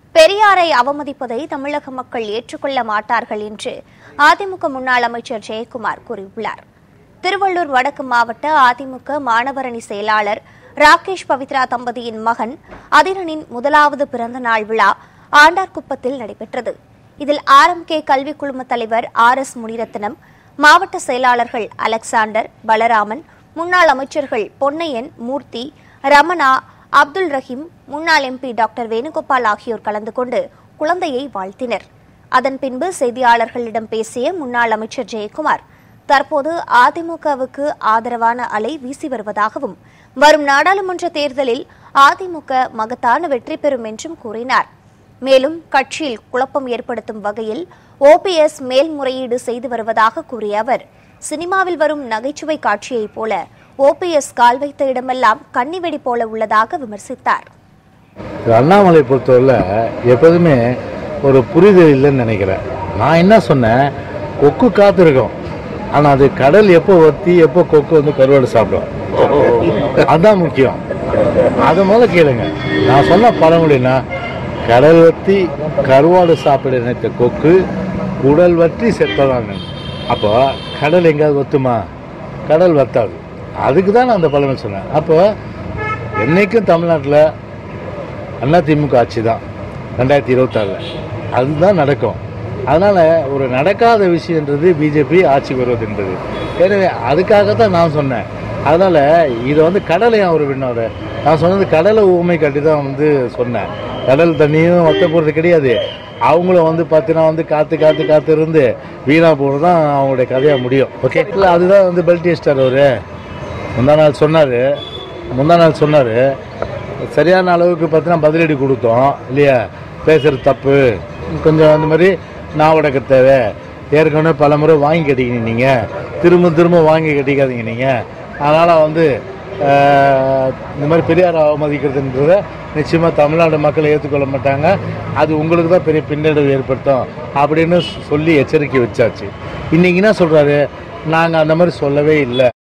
பெரியாரை அவமதிப்பதை தமிழக மக்கள் ஏற்றுக்கொள்ள மாட்டார்கள் என்று அதிமுக முன்னாள் அமைச்சர் ஜெயக்குமார் கூறியுள்ளார் திருவள்ளூர் வடக்கு மாவட்ட அதிமுக மாணவரணி செயலாளர் ராகேஷ் பவித்ரா தம்பதியின் மகன் அதிரனின் முதலாவது பிறந்த நாள் விழா ஆண்டார்குப்பத்தில் நடைபெற்றது இதில் ஆர்எம்கே கல்விக் குழும தலைவர் ஆர் எஸ் முனிரத்னம் மாவட்ட செயலாளர்கள் அலெக்சாண்டர் பலராமன் முன்னாள் அமைச்சர்கள் பொன்னையன் மூர்த்தி ரமணா அப்துல் ரஹீம் முன்னாள் எம்பி டாக்டர் வேணுகோபால் ஆகியோர் கலந்து கொண்டு குழந்தையை வாழ்த்தினர் அதன் பின்பு செய்தியாளர்களிடம் பேசிய முன்னாள் அமைச்சர் ஜெயக்குமார் தற்போது அதிமுகவுக்கு ஆதரவான அலை வீசி வருவதாகவும் வரும் நாடாளுமன்ற தேர்தலில் அதிமுக மகத்தான வெற்றி பெறும் என்றும் கூறினார் மேலும் கட்சியில் குழப்பம் ஏற்படுத்தும் வகையில் ஓபிஎஸ் மேல்முறையீடு செய்து வருவதாக கூறிய அவர் சினிமாவில் வரும் நகைச்சுவை காட்சியைப் போல ஓபிஎஸ் கால் வைத்த இடமெல்லாம் கன்னிவெடி போல உள்ளதாக விமர்சித்தார் திரு அண்ணாமலை பொறுத்தவரையில் எப்போதுமே ஒரு புரிதல் இல்லைன்னு நினைக்கிறேன் நான் என்ன சொன்னேன் கொக்கு காத்திருக்கும் ஆனால் அது கடல் எப்போ வத்தி எப்போ கொக்கு வந்து கருவாடு சாப்பிடும் அதுதான் முக்கியம் அதை முதல்ல கேளுங்க நான் சொன்ன பழமொழினா கடல் வத்தி கருவாடு சாப்பிட நினைத்த கொக்கு உடல் வற்றி செத்ததான் அப்போ கடல் எங்கேயாவது வத்துமா கடல் வத்தாது அதுக்கு தான் நான் அந்த பழமொழி சொன்னேன் அப்போ என்னைக்கும் தமிழ்நாட்டில் அண்ணா திமுக ஆட்சி தான் ரெண்டாயிரத்தி இருபத்தாறில் அதுதான் நடக்கும் அதனால் ஒரு நடக்காத விஷயன்றது பிஜேபி ஆட்சிக்கு வருவது என்பது எனவே அதுக்காக தான் நான் சொன்னேன் அதனால் இதை வந்து கடலை அவர் விண்ணாரு நான் சொன்னது கடலை ஊமை காட்டி தான் வந்து சொன்னேன் கடல் தண்ணியும் வத்த போகிறது கிடையாது அவங்களும் வந்து பார்த்தீங்கன்னா வந்து காற்று காற்று காற்று இருந்து வீணாக போகிறது தான் அவங்களுடைய கதையாக முடியும் ஓகே இல்லை அதுதான் வந்து பெல்ட் டேஸ்டர் அவர் முந்தா நாள் சொன்னார் முந்தா நாள் சொன்னார் சரியான அளவுக்கு பார்த்தீங்கன்னா பதிலடி கொடுத்தோம் இல்லையா பேசுகிறது தப்பு கொஞ்சம் அந்த மாதிரி நாவடக்க தேவை ஏற்கனவே பல முறை வாங்கி கட்டிக்கிங்க நீங்கள் திரும்ப திரும்ப வாங்கி கட்டிக்காதீங்க நீங்கள் அதனால் வந்து ஆஹ், இந்த மாதிரி பெரியார் அவமதிக்கிறதுன்றத நிச்சயமாக தமிழ்நாடு மக்கள் ஏற்றுக்கொள்ள மாட்டாங்க அது உங்களுக்கு தான் பெரிய பின்னடைவு ஏற்படுத்தும் அப்படின்னு சொல்லி எச்சரிக்கை வச்சாச்சு இன்னைக்கு என்ன சொல்கிறாரு நாங்கள் அந்த மாதிரி சொல்லவே இல்லை